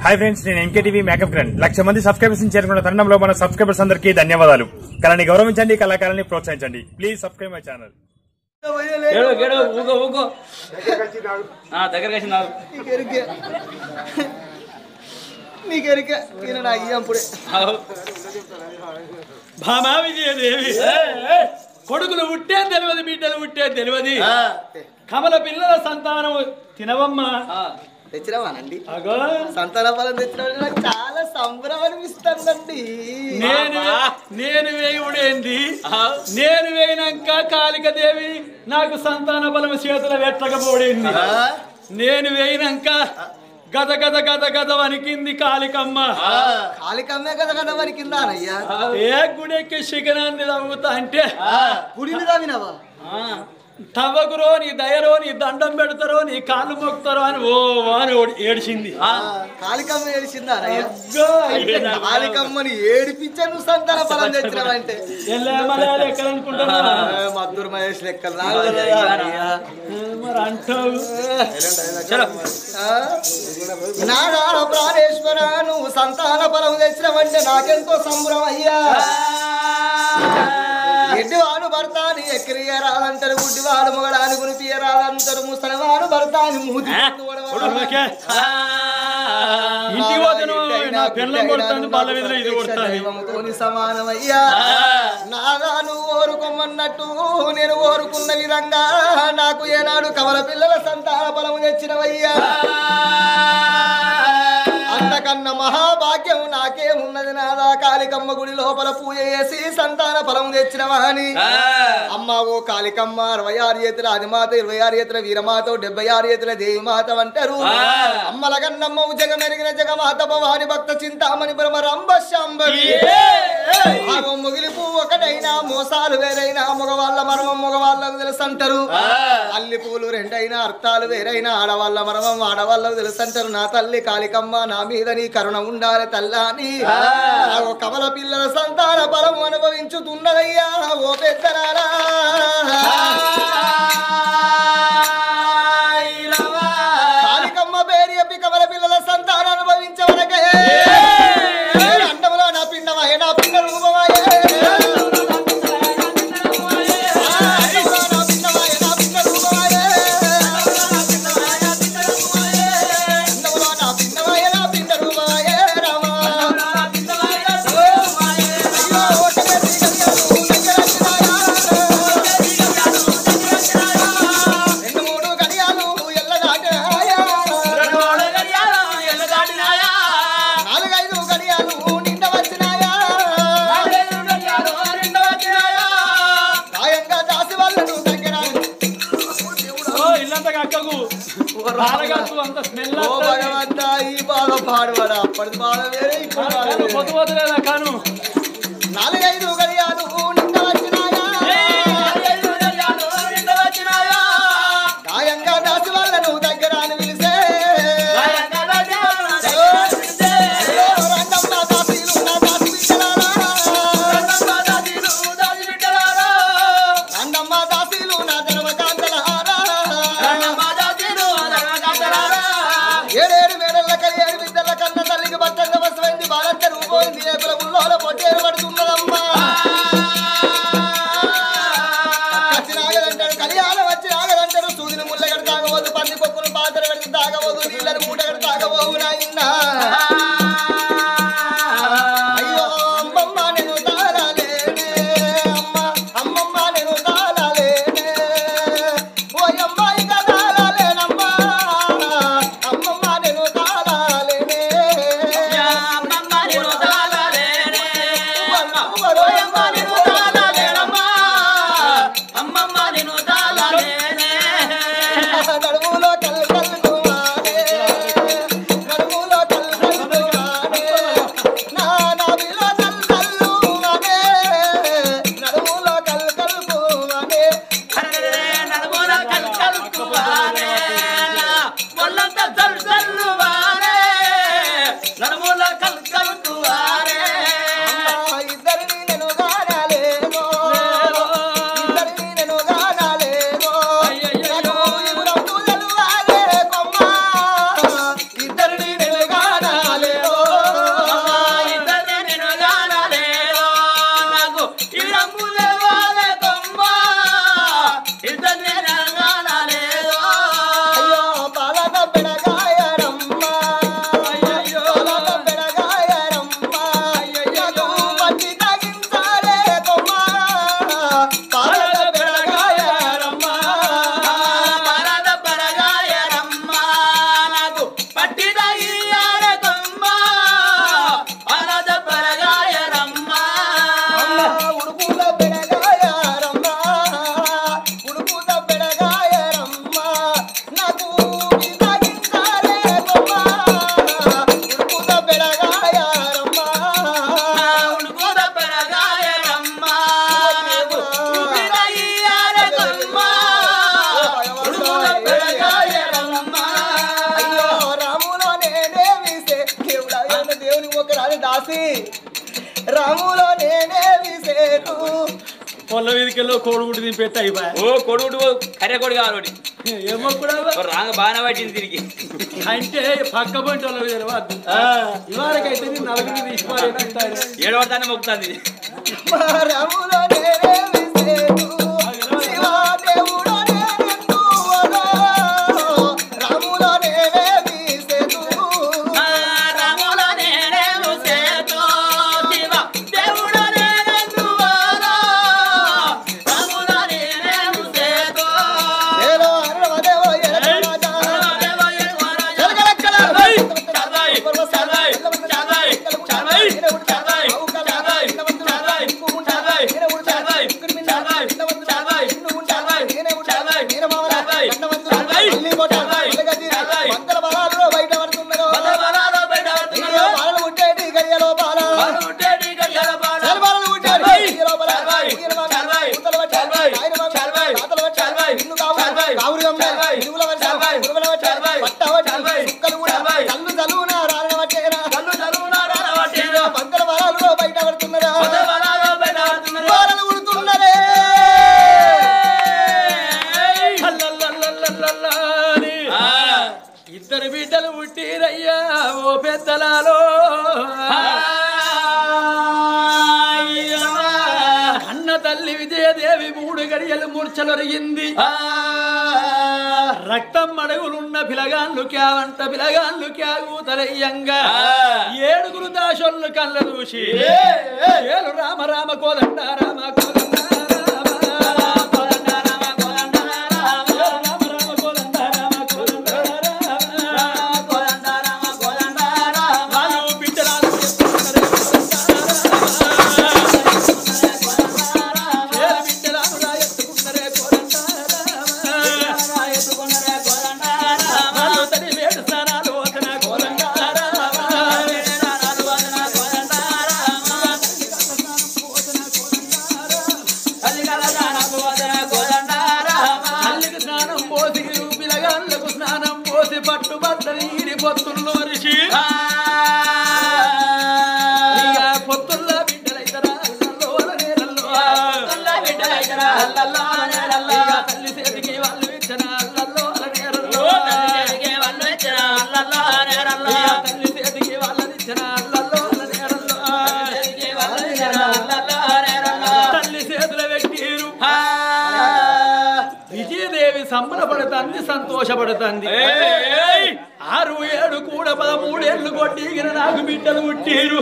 Hi friends నేను MKTV makeup grand lakh మంది subscribers చేరుకున్న తరుణంలో మన సబ్స్క్రైబర్స్ అందరికీ ధన్యవాదాలు కళని గౌరవించండి కళాకారాన్ని ప్రోత్సహించండి ప్లీజ్ సబ్స్క్రైబ్ మై ఛానల్ గేడు గేడు ఊగో ఊగో ఆ, దగ్గరకు వచ్చి నాకు నీకెరికే నీకెరికే ఈయన నా అయ్యంపుడే భామా విజయదేవి కొడుకులు పుట్టే తెలియదు బిడ్డలు పుట్టే తెలియదు కమల పిల్లల సంతానం తినవమ్మా తెచ్చినావానండి అగో సంతాన ఫలం తెచ్చినప్పుడు నాకు చాలా సంబరం అనిపిస్తుందండి నేను నేను వేయుడేంది నేను వేయినాక కాళికదేవి నాకు సంతాన బలం చేతుల పెట్టకపోడింది నేను వేయినాక గద గద గద గద వణికింది కాళికమ్మ కాలికమ్మే కదా కదా మరి కింద అయ్యా ఏ గుడెక్కి శిఖరాన్ని తవ్వుతా అంటే గుడిని తవ్వినవా తవ్వకురో నీ దయరో నీ దండం పెడతారో నీ కాళ్ళు మొక్కుతారో అని ఓ అని ఓడి- ఏడిచింది కాలికమ్మ ఏడిచిందా అయ్యా అగ్గో, అంటే కాలికమ్మని ఏడిపించా నువ్వు సంతాన ఫలం తెచ్చినావంటే ఎల్లే మలయాళి ఎక్కడ అనుకుంటున్నా ఏ, మద్దూరు మహేష్ లెక్కలు నాకు తెలియదా అయ్యా? మరి అంటావు ఆ? నాడా ప్రాణేశ్వర నువ్వు సంతాన ఫలం తెచ్చినవంటే నాకెంతో సంబరం అయ్యా ఎడ్డివాడు భర్తాని ఎక్కిరియరాదంటారు గుడ్డివాడు మొగడాని గురిపియరాదంటారు ముసలివాడు భర్తాని మూతి ఓకే. ఇంటికి పోతేను నా పిల్లం కొడుతుంది బల్ల మీద ఇది కొడుతుంది దైవముతోని సమానమయ్యా నాదా నువ్వు ఓరుకోమన్నట్టు నేను ఓరుకున్న విధంగా నాకు ఏనాడు కమల పిల్లల సంతాన బలము తెచ్చినవయ్యా అంతకన్నా మహాభాగ్యం నాకే ఉన్నది నాదా కాళికమ్మ గుడి లోపల పూజ చేసి సంతాన ఫలం తెచ్చినవా అని అమ్మ ఓ కాళికమ్మ అరవై ఆరు చేతుల ఆదిమాత ఇరవై ఆరు చేతుల వీరమాత డెబ్బై ఆరు చేతుల దేవిమాత అంటారు అమ్మల కన్నమ్మ జగమెరిగిన జగమాత భవాని భక్త చింతామణి బ్రహ్మ రంభ శాంభవి ఆగో ముగిలి పువ్వు ఒకటైనా మోసాలు వేరైనా మగవాళ్ళ మర్మం మగవాళ్ళకు తెలుసు అంటారు అల్లి పూలు రెండైనా అర్థాలు వేరైనా ఆడవాళ్ళ మర్మం ఆడవాళ్ళకు తెలుసు అంటారు నా తల్లి కాళికమ్మ నా మీద నీ కరుణ ఉండాలి తల్లాని ఆగో కమల పిల్లల సంతాన బలం అనుభవించుతున్నదయ్యా ఓ పెద్దరాలా కాళికమ్మ పేరు చెప్పి కమల పిల్లల సంతానం అనుభవించవరకే అండములో నా పిండమాయే నా పిండ రూపమాయే అండములో నా పిండమాయే నా పిండ రూపమాయే అండములో నా పిండమాయే నా పిండ రూపమాయే రామా అయ్యో ఓటమే దిగలియాలు దగ్గరచ్చినాయా రెండు మూడు గడియాలు ఎల్ల దాటాయా నాలుగైదు గడియాలు నిండ వచ్చినాయా గాయంగా దాసి వాళ్ళను దగ్గర ఓ ఇల్లంతా అక్కకు బాలగత్తు అంత స్మెల్ ఓ భగవంత ఈ బాధ పాడవాడ అప్పటి బాధ వేరే ఇప్పుడు బాధ వేరే. పొద్దు పోతలేదా కాను నాలుగైదు గడియాలు నిండ వచ్చినాయా గాయంగా దాసి వాళ్ళను దగ్గర అని పిలిసే అయ్యో, రంగమ్మ దాసీలు నా దాసి బిడ్డలారా. రంగమ్మ దాసీలు నా ధర్మకాంతలారా. ఏడేడు మేడల కలియేడు బిడ్డల కన్న తల్లికి భర్తంగా వసమైంది బాలంత రూపోయింది ఏపుల ముల్లోల పొట్టేరు పడుతున్నదమ్మా వచ్చినాగదంటాడు కళ్యాణం వచ్చినాగదంటాడు సూదిని ముళ్ళగడ తాగవద్దు పంది కొక్కును పాత్ర కడిగి తాగవద్దు నీళ్ళని మూటగడ తాగబోవు నాయనా అయ్యో అమ్మమ్మ నేను తాళలేనే అమ్మ అమ్మమ్మ నేను తాళలేనే ఓ అమ్మాయి తాళలేనమ్మా అమ్మమ్మ నేను తాళలేనే ఓ అమ్మ నేను తాళలేనమ్మా నడుములో కల్ కల్ కుమారే నడుములో కల్ దేవుడా ఏమన్నా దేవుని ఒక రాజు దాసి రాములో నేనే విసేతు పొల్ల వీధికెళ్ళి కోడిగుడ్డు దింపెట్టి అయిపోయా ఓ కొడుకుడు కర్రె కొడు కావాలి ఒకటి. ఏమో కూడా ఓ రాంగ బాగానే పట్టింది తిరిగి అంటే పక్క పంట వాళ్ళకి తెలియదు ఇవాళకైతే నేను నలుగురిని తీసిపోయాను ఏడవడతానే మొక్కుతుంది మా రాములో నేనే విసేతు శివా దేవుడో నేనెందువలో రాములో నేనే విసేతు ఏలో అరవదేవో ఎరగరాజా జలగలక్కల బయట పడుతున్నారు బాలలు పుట్టేటి గడియలో బాల బాలలు పుట్టేటి గడియలో బాల ఊతలు పట్టాలి, ఆయన పట్టాలి, తాతలు పట్టాలి, ఇల్లు కావు, కావురు గమ్మె, ఇరుగుల పట్టాలి, ఉరువల పట్టాలి, పట్ట పట్టాలి, సుక్కలు కూడా, కళ్ళు చలువున రారణ పట్టేరా, బంకల బాలలు బయట పడుతున్నారా బాలలు ఉడుతున్నరే అల్లల్లల్లల్లల్లని. ఇద్దరు బిడ్డలు పుట్టిరయ్యా ఓ పెద్దలాలో అన్న తల్లి విజయదేవి మూడు గడియలు మూర్ఛలొరిగింది రక్తం మడుగులున్న పిలగాన్లు క్యావంట పిలగాన్లు క్యాగూతలయ్యంగా ఏడుగురు దాసోళ్ళు కళ్ళ చూసి ఏలు రామ రామ కోదండ రామ కోదండ రామ కోదండ రామ కోదండ రామ రామ రామ కోదండ రామ కోదండ రామ కోదండ రామ కోదండ రామ వాళ్ళు బిడ్డలాలు ఎత్తుకున్నారే ఏలు బిడ్డలాలు రా ఎత్తుకున్నారే కోదండ రామ ఎత్తుకున్నారే కోదండ రామ వాళ్ళు తడి వేడు స్నానాలు వదన కోదండ రామ స్నానాలు వదన కోదండ రామ తల్లికి స్నానం పోసి పిలగాళ్ళకు స్నానం పోసి పట్టు బట్టలు ఈడి పొత్తుల్లో రిషి ఇక పొత్తుల్లో బిడ్డలైతరా అల్లల్లో నేరల్లో. ఇక తల్లి చేతికి వాళ్ళు ఇచ్చిన అల్లల్లో నేరల్లో. ఇక తల్లి చేతికి వాళ్ళది ఇచ్చిన అల్లల్లో నేరల్లో. తల్లి చేతుల పెట్టిరు విజయదేవి సంబరపడుతుంది సంతోషపడుతుంది ఆరు ఏడు కూడా పదమూడేళ్లు కొట్టిగిన నాకు బిడ్డలు పుట్టిరు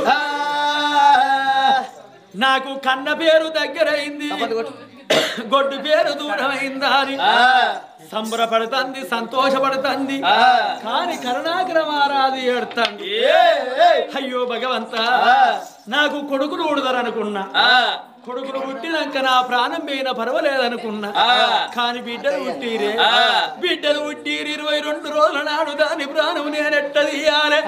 నాకు కన్న పేరు దగ్గరైంది గొడ్డు పేరు దూరమైందా అని సంబరపడుతుంది సంతోషపడుతుంది కాని కరుణాకరమారాది ఏడుతుంది అయ్యో భగవంత నాకు కొడుకులు ఊడదరనుకున్నా కొడుకులు పుట్టినాక నా ప్రాణం పోయిన పర్వాలేదనుకున్నా కాని బిడ్డలు పుట్టిరే బిడ్డలు పుట్టిరు ఇరవై రెండు రోజుల నాడు దాని ప్రాణం నేనెట్ట తీయాలి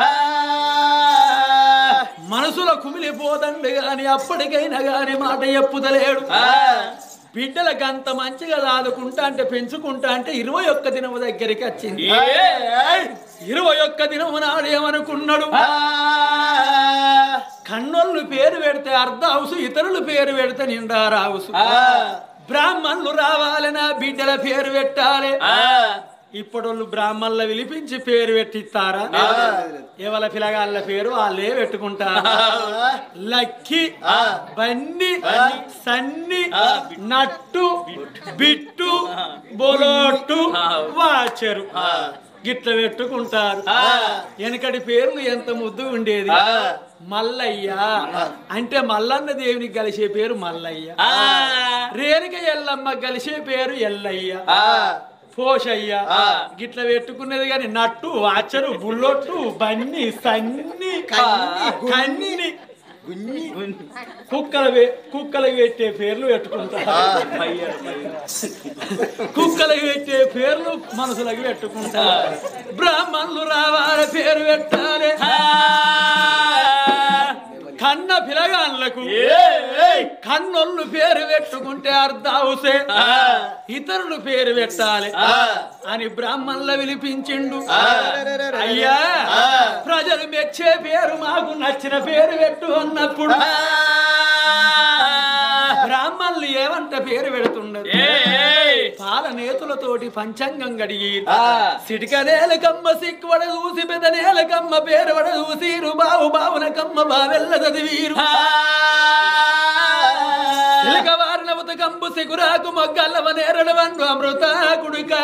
మనసులో కుమిలిపోదండి గాని అప్పటికైనా గాని మాట ఎప్పుదలేడు బిడ్డలకు అంత మంచిగా దాదుకుంటా అంటే పెంచుకుంటా అంటే ఇరవై ఒక్క దినము దగ్గరికి వచ్చింది ఇరవై ఒక్క దినము నాడు ఏమనుకున్నాడు కన్నోళ్ళు పేరు పెడితే అర్ధ హౌసు ఇతరులు పేరు పెడితే నిండారు హౌసు బ్రాహ్మణులు రావాలి నా బిడ్డల పేరు పెట్టాలి ఇప్పటోళ్ళు బ్రాహ్మణుల విలిపించి పేరు పెట్టిస్తారా ఎవల పిలగాళ్ళ పేరు వాళ్ళే పెట్టుకుంటారు లక్కి బన్ని సన్ని నట్టు బిట్టు బొలోట్టు వాచరు గిట్ల పెట్టుకుంటారు వెనకటి పేర్లు ఎంత ముద్దు ఉండేది మల్లయ్య అంటే మల్లన్న దేవునికి కలిసే పేరు మల్లయ్య రేణుక ఎల్లమ్మ కలిసే పేరు ఎల్లయ్య పోషయ్య గిట్ల పెట్టుకునేది కానీ నట్టు వాచరు బుల్లొట్టు బన్ని సన్ని కన్ని కుక్కల కుక్కలకి పెట్టే పేర్లు పెట్టుకుంటారు కుక్కలకి పెట్టే పేర్లు మనసులకి పెట్టుకుంటారు బ్రాహ్మణులు రావాలి పేరు పెట్టాలి కన్న పిలగాళ్ళకు కన్నొల్లు పేరు పెట్టుకుంటే అర్ధావుసే ఇతరులు పేరు పెట్టాలి అని బ్రాహ్మణుల విలిపించిండు అయ్యా ప్రజలు మెచ్చే పేరు మాకు నచ్చిన పేరు పెట్టు అన్నప్పుడు బ్రాహ్మణులు ఏమంట పేరు పెడుతున్నారు పాల నేతులతోటి పంచాంగం గడిగి సిటిక నేలకమ్మ సిక్కువడ చూసి పెద్ద నేలకమ్మ పేరు వడ చూసిరు బావు బావున కమ్మ బావెల్ల చదివీరు చిలక వారిన ఉతకంబు సిగురాకు మొగ్గల్లవ నేరడు వండు అమృత కుడుక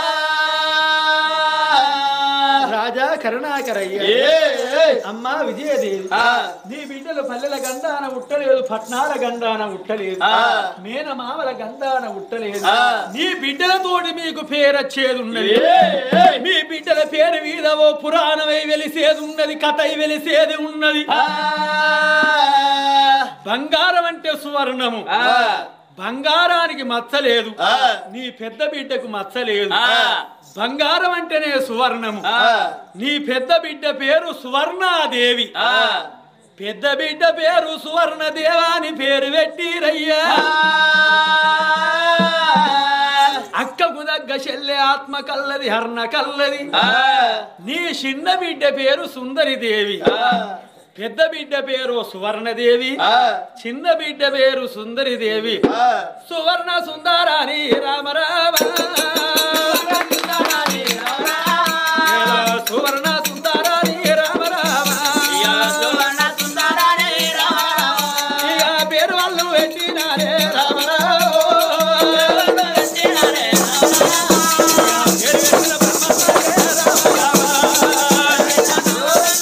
రాజా కరుణాకరయ్య అమ్మా విజయదేవి నీ బిడ్డలు పల్లెల గంధాన ఉట్టలేదు పట్నాల గంధాన ఉట్టలేదు మేన మామల గంధాన ఉట్టలేదు నీ బిడ్డలతోటి మీకు పేరచ్చేది ఉన్నది మీ బిడ్డల పేరు మీద ఓ పురాణమై వెలిసేది ఉన్నది కథై వెలిసేది ఉన్నది బంగారం అంటే సువర్ణము బంగారానికి మచ్చలేదు నీ పెద్ద బిడ్డకు మచ్చలేదు బంగారం అంటేనే సువర్ణము నీ పెద్ద బిడ్డ పేరు సువర్ణాదేవి పెద్ద బిడ్డ పేరు సువర్ణదేవా అని పేరు పెట్టిరయ్యా అక్కకు దగ్గ చెల్లె ఆత్మ కల్లది హర్ణ కల్లది నీ చిన్న బిడ్డ పేరు సుందరి దేవి పెద్ద బిడ్డ పేరు సువర్ణదేవి చిన్న బిడ్డ పేరు సుందరి దేవి సువర్ణ సుందరాని రామ రామ సువర్ణ సుందరాని రామ రామ ఇక పేరు వాళ్ళు పెట్టినారే రామ రామ పేరు పెట్టిన బ్రహ్మచారే రామ రామ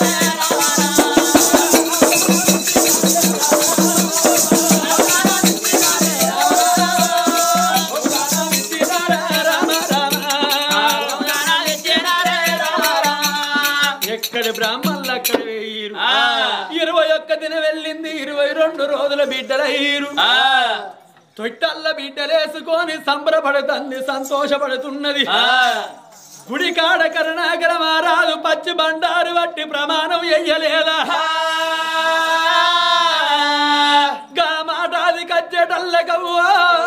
ఎక్కడి బ్రాహ్మణులు అక్కడ వేయరు ఇరవై ఒక్క దిన వెళ్ళింది ఇరవై రెండు రోజుల బిడ్డలయ్యారు తొట్టల్ల బిడ్డలేసుకొని సంబరపడుతుంది సంతోషపడుతున్నది గుడి కాడ కరుణాకర మారాదు పచ్చి బండారు బట్టి ప్రమాణం ఎయ్యలేదా గా మాటాది కచ్చేటల్లకవ్వా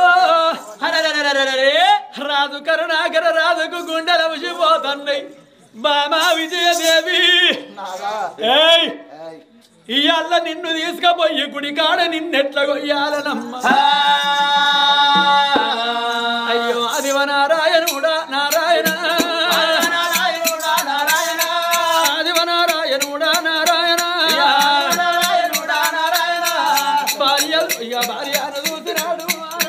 రాజు కరుణాకర రాజుకు గుండెల ఉసిపోతున్నాయి బామా విజయదేవి ఏయ్ ఇయ్యాల నిన్ను తీసుకపోయి గుడి కాడ నిన్నెట్ల కొయ్యాలనమ్మ అయ్యో అదివ నారాయణుడా నారాయణ అదివ నారాయణుడా నారాయణ భార్య ఇక భార్యను చూసినాడు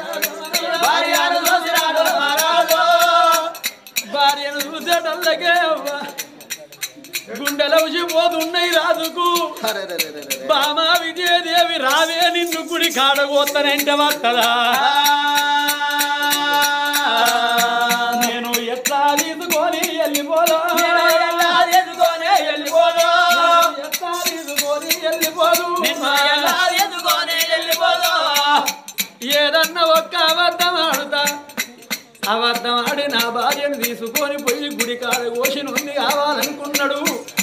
భార్యను చూసేటల్లకే అవ్వ గుండెల పోతున్నాయి రాజుకు బామా విజయదేవి రావే నిన్ను గుడి కాడగోత్తనంటే వస్తదా నేను ఎట్లా తీసుకొని వెళ్ళిపోదా ఎట్లా తీసుకొని వెళ్ళిపోదు ఏదన్నా ఒక్క అబద్ధం ఆడుతా అబద్ధం ఆడి నా భార్యను తీసుకొని పోయి గుడి కాడ కోసి నుండి కావాలనుకున్నాడు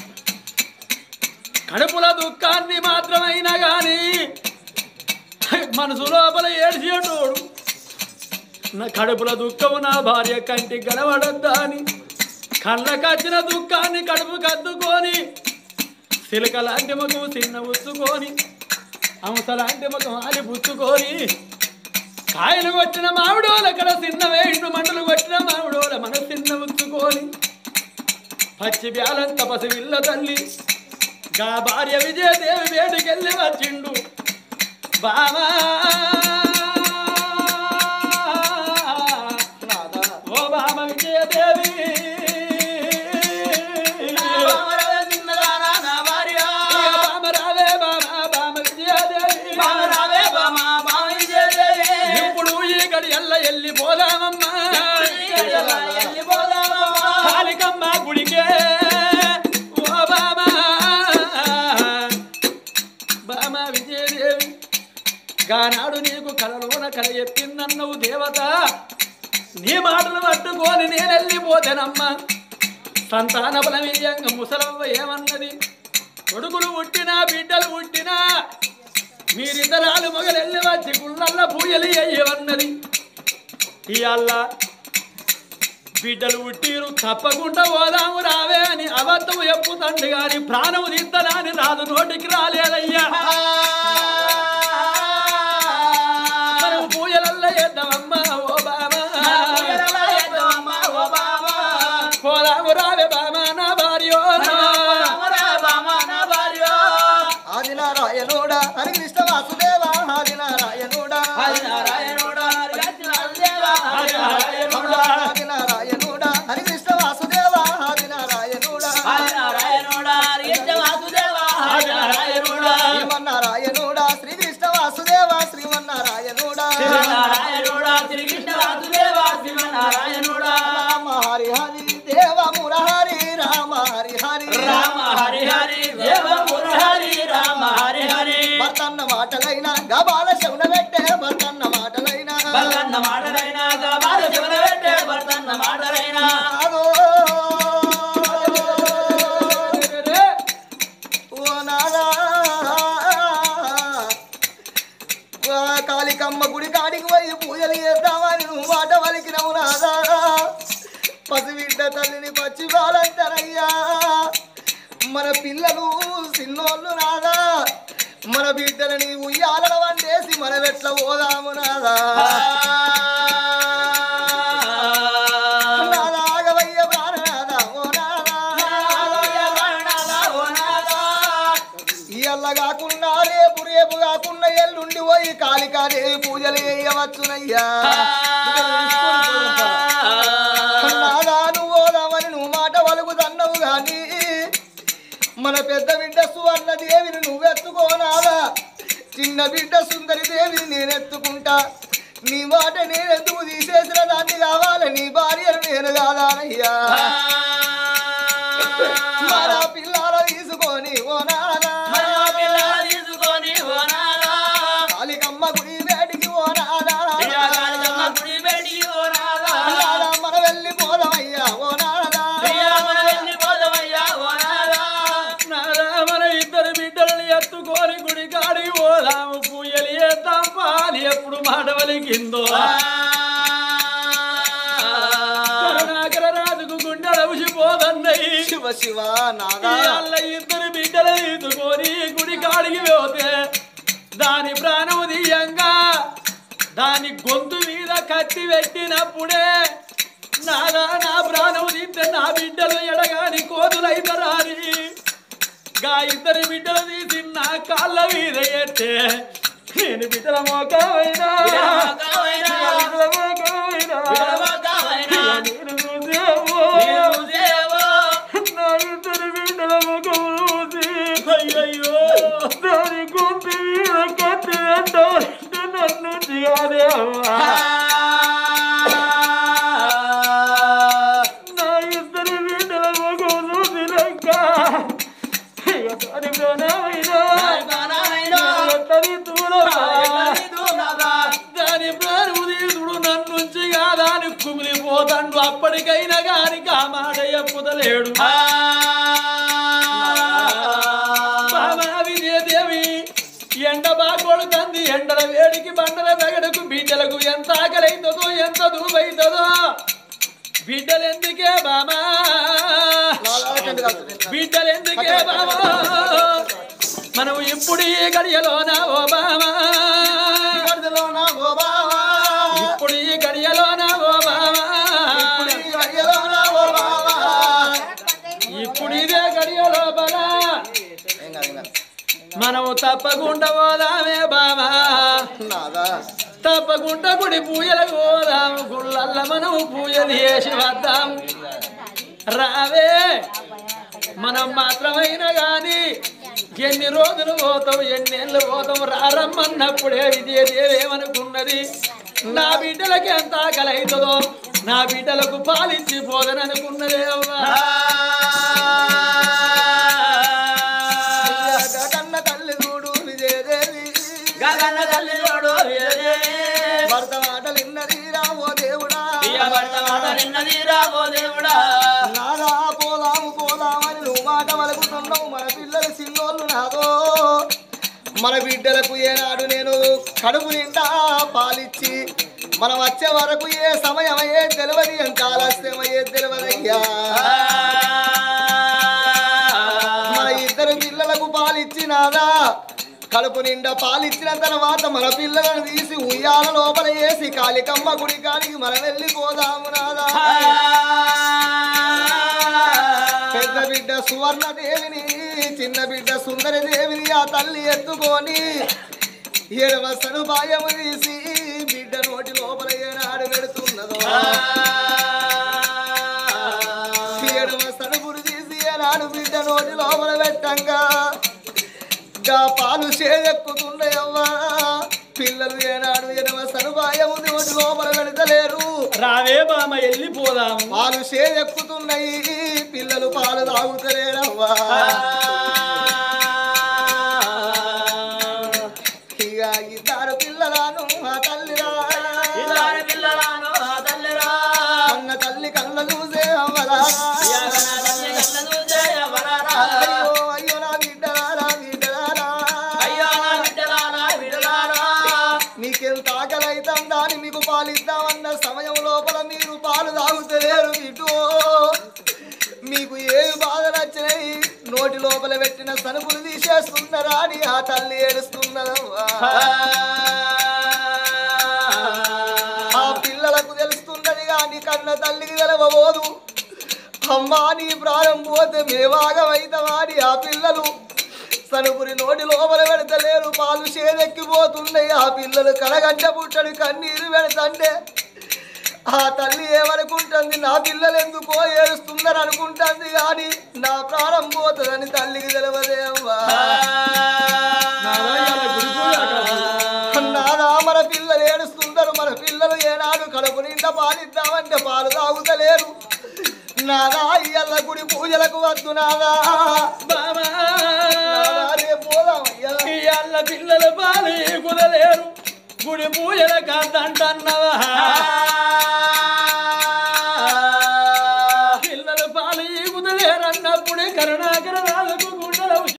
కడుపుల దుఃఖాన్ని మాత్రమైనా గాని మనసు లోపల ఏడ్చేటోడు నా కడుపుల దుఃఖము నా భార్య కంటికి గడవడద్దా అని కళ్ళకచ్చిన దుఃఖాన్ని కడుపు కద్దుకొని సిలక లాంటి ముఖం చిన్న ఉచ్చుకొని అంశ లాంటి ముఖం ఆలి పుచ్చుకొని కాయలు కొట్టిన మామిడోల అక్కడ చిన్న వేయిండు మండలు కొట్టిన మామిడోల మన చిన్న ఉచ్చుకొని పచ్చి బ్యాలంత పసివిల్ల తల్లి గా భార్య విజయదేవి వేడికెళ్ళి వచ్చిండు బామా ఓ బామ విజయదేవి ఇక బామ రావే బామ బామ విజయదేవి ఇప్పుడు ఈ గడి ఎల్ల ఎల్లి పోదామమ్మా కాళికమ్మ గుడికే ఓ బామ బామ విజయదేవి గానాడు నీకు కలలోన కల చెప్పిందన్నవు దేవత నీ మాటలు పట్టుకొని నేను వెళ్ళిపోతేనమ్మా సంతాన బలమీయంగా ముసలవ్వ ఏమన్నది కొడుకులు పుట్టినా బిడ్డలు పుట్టినా మీరిద్దరాలు మొగలెళ్ళి వచ్చి గుళ్ళల్ల పూయలి అయ్యవన్నది ఇవాళ బిడ్డలు పుట్టిరు తప్పకుండా పోదాము రావే అని అబద్ధము చెప్పుతండి గాని ప్రాణము తీద్దనాని రాదు నోటికి రాలేదయ్యా మనం పూజలల్ల చేద్దామమ్మా ఓ బామా పోదాము రావే బామా నా భార్యో ఆదినారాయణుడా హరి కృష్ణ వాసుదేవ ఆదినారాయణుడా ఆదినారాయణుడా హరి కృష్ణ వాసుదేవ ఆదినారాయణుడా శ్రీమన్నారాయణుడా శ్రీకృష్ణ వాసుదేవ శ్రీమన్నారాయణుడా రామ హరి హరి దేవ మురహరి రామ హరి హరి భర్తన్న మాటలైనా గబాల శవున పెట్టే భర్తన్న మాటలైనా అదో ఓ నాదా ఓ కాళికమ్మ గుడి కాడికి పోయి పూజలు చేద్దామని నువ్వు మాట వలికినవు నాదా పసిబిడ్డ తల్లిని పచ్చి బాలంటారయ్యా మన పిల్లలు సిన్నోళ్ళు నాదా మన బిడ్డలని ఉయ్యాలల వండేసి మనం ఎట్లా పోదాము నాదా నాదా ఆగవయ్య ప్రాణనాదా ఓ నాదా ఇయ్యల్ల కాకుండా రేపు రేపు కాకుండా ఎల్లుండి పోయి కాళికాదే పూజలు చేయవచ్చునయ్యా నాదా నువ్వు పోదామని నువ్వు మాట వలుగుతన్నావు గాని మన పెద్ద బిడ్డ సువర్ణ దేవిని నువ్వెత్తుకోనాదా చిన్న బిడ్డ సుందరి దేవిని నేనెత్తుకుంటా నీ మాట నేనెందుకు తీసేసిన దాన్ని కావాలి నీ భార్యను నేను కాదానయ్యా మన పిల్లల తీసుకొని ఓ నాదా కాళికమ్మ గుడి వేడికి ఓ నాదా నాదా మన వెళ్ళి పోదామయ్యా ఓ నాదా నాదా మన ఇద్దరు బిడ్డలని ఎత్తుకొని గుడి కాడికి పోదాము పూయలు చేద్దాం పాలి ఎప్పుడు మాట వలికిందో కరుణాకర రాజుకు గుండెల ఉసిపోదన్నయి శివ శివ నాదా ఇవాళ ఇద్దరు బిడ్డలు తీసుకొని గుడి కాడికి పోతే దాని ప్రాణం తీయంగా దాని గొంతు మీద కత్తి పెట్టినప్పుడే నాదా నా ప్రాణం తీస్తే నా బిడ్డలు ఎడగాని కోతులైతరాని గా ఇద్దరు బిడ్డలు తీసి నా కాళ్ళ మీద ఎత్తే నేను బిడ్డల మోకమైనా బిడ్డల మోకమైనా నేను చూసేవో నా ఇద్దరు బిడ్డల ముఖములు చూసి అయ్యయ్యో దాని గొంతు మీద కత్తి పెట్టాలంటే నన్ను దిగాదే అమ్మా నా ఇద్దరు బిడ్డల ముఖం చూసినాక ఇక దాని ప్రాణమైనా ఎట్టని దూరమా దాని ప్రాణము తీసుడు నన్నుంచి దాని కుమిలిపోతాడు అప్పటికైనా గాని కామాట ఎప్పుదలేడు విజయదేవి ఎండ బాగా కొడుతుంది ఎండల వేడికి బండల వెగడకు బిడ్డలకు ఎంత ఆకలైతుందో ఎంత దూబైతుందో బిడ్డలు ఎందుకే బామా బిడ్డలు ఎందుకే బామా మనం ఇప్పుడు ఈ గడియలోనా ఓ బామా గడిదలోన ఓ బావా ఇప్పుడు ఈ గడియలోనా ఓ బామా ఈ గడియలోన ఓ బావా ఇప్పుడు ఇదే గడియ లోపల ఏం కాదు, ఏం కాదు. మనం తప్పకుండా పోదామే బామా నాదా తప్పకుండా గుడి పూజలకు పోదాం గుళ్ళల్ల మనం పూజలు చేసి వద్దాం రావే మనం మాత్రమైనా గాని ఎన్ని రోజులు పోతాం ఎన్నేళ్ళు పోతాం రారమ్మన్నప్పుడే విజయదేవి ఏమనుకున్నది నా బిడ్డలకి ఎంత ఆకలి అవుతుందో నా బిడ్డలకు పాలించి పోదననుకున్నదే అవ్వా అయ్యా, కన్న తల్లి చూడు విజయదేవి గగన తల్లి చూడు భర్త మాటలు ఇన్నది రామో దేవుడా భర్త మాట నిన్నది రాబో దేవుడా నాదా పోదాము పోదామని నువ్వు మాట వలుకుతున్నావు మన పిల్లలు చిన్నోళ్ళు నాదో మన బిడ్డలకు ఏనాడు నేను కడుపు నిండా పాలిచ్చి మనం వచ్చే వరకు ఏ సమయం అయ్యే తెలియదు ఎంత ఆలస్యం అయ్యే తెలియదయ్యా మన ఇద్దరు పిల్లలకు పాలిచ్చినాదా కడుపు నిండా పాలిచ్చిన తర్వాత మన పిల్లలను తీసి ఉయ్యాల లోపల వేసి కాళికమ్మ గుడి కాడికి మనం వెళ్ళిపోదాము నాదా పెద్ద బిడ్డ సువర్ణ దేవిని చిన్న బిడ్డ సుందర దేవిని ఆ తల్లి ఎత్తుకొని ఏడవ సదుపాయము తీసి బిడ్డ నోటి లోపల ఏనాడు పెడుతున్నదో ఏడవ సడుపుడు తీసి ఏనాడు బిడ్డ నోటి లోపల పెట్టంగా గా పాలు చేదెక్కుతున్నాయవ్వా పిల్లలు ఏనాడు ఎడవ సదుపాయము నోటి లోపల పెడతలేరు రావే బామ వెళ్ళిపోదాము పాలు చేదెక్కుతున్నాయి పిల్లలు పాలు తాగుతలేరవ్వా ఇక ఇద్దరు పిల్లలను ఆ తల్లిరా అన్న తల్లి కళ్ళ చూసే అవ్వరా అయ్యో అయ్యో నా బిడ్డలారా బిడ్డలారా మీకెంత ఆకలి అవుతుందా అని మీకు పాలు ఇద్దామన్న సమయం లోపల మీరు పాలు తాగుతలేరు ఇటు మీకు ఏ బాధ నచ్చినాయి నోటి లోపల పెట్టిన సనుపులు తీసేస్తున్నారా అని ఆ తల్లి ఏడుస్తున్నదమ్మా ఆ పిల్లలకు తెలుస్తున్నది కానీ కన్న తల్లికి తెలవబోదు అమ్మా నీ ప్రాణం పోతే మేవాగమైతమా అని ఆ పిల్లలు సనుపురి నోటి లోపల పెడతలేరు పాలు చేదెక్కిపోతున్నాయి ఆ పిల్లలు కలగంట పుట్టడు కన్నీరు పెడతంటే ఆ తల్లి ఏమనుకుంటుంది నా పిల్లలు ఎందుకో ఏడుస్తుందని అనుకుంటుంది కానీ నా ప్రాణం పోతుందని తల్లికి తెలియదే అమ్మా నాదా మన పిల్లలు ఏడుస్తుంటారు మన పిల్లలు ఏనాడు కడుపు నిండా పాలిద్దామంటే పాలు తాగుతలేరు నాదా ఇయ్యల్ల గుడి పూజలకు వద్దు నాదా బామా నాదా రేపు పోదామయ్యా ఇయ్యాల పిల్లల పాలి కుదలేరు గుడి పూజల కాదంటన్నవా పిల్లల పాలి కుదలేరన్నప్పుడే కరుణాకరణ